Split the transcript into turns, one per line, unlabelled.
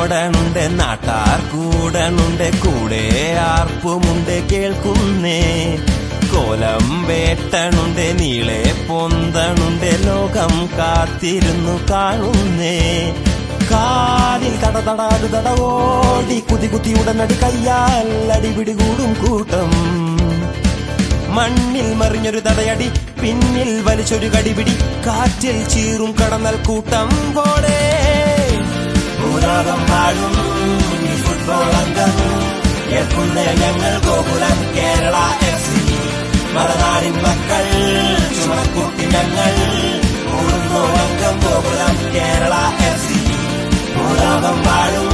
പാടണുണ്ട് നാട്ടാർ കൂടണുണ്ട് കൂടെ ആർപ്പുമുണ്ട് കേൾക്കുന്നേ കോലം വേട്ടണുണ്ട് നീളെ പൊന്തണുണ്ട് ലോകം കാത്തിരുന്നു കാണുന്നേ കാലിൽ തട തടാതു തട ഓടി കുതി കുത്തി ഉടനടി കയ്യാൽ അടിപിടി കൂടും കൂട്ടം മണ്ണിൽ മറിഞ്ഞൊരു തടയടി പിന്നിൽ വലിച്ചൊരു കടിപിടി കാറ്റിൽ ചീറും കടന്നൽ കൂട്ടം പോലെ ഭൂലോകം വാഴും ഈ ഫുട്ബോൾ അംഗം കേൾക്കുന്ന ഞങ്ങൾ ഗോകുലം കേരള എഫ് സി മലനാടിൻ മക്കൾ ചുമക്കുട്ടി ഞങ്ങൾ കൂടുന്നു അംഗം ഗോകുലം കേരള എഫ് സി ഭൂലോകം വാഴും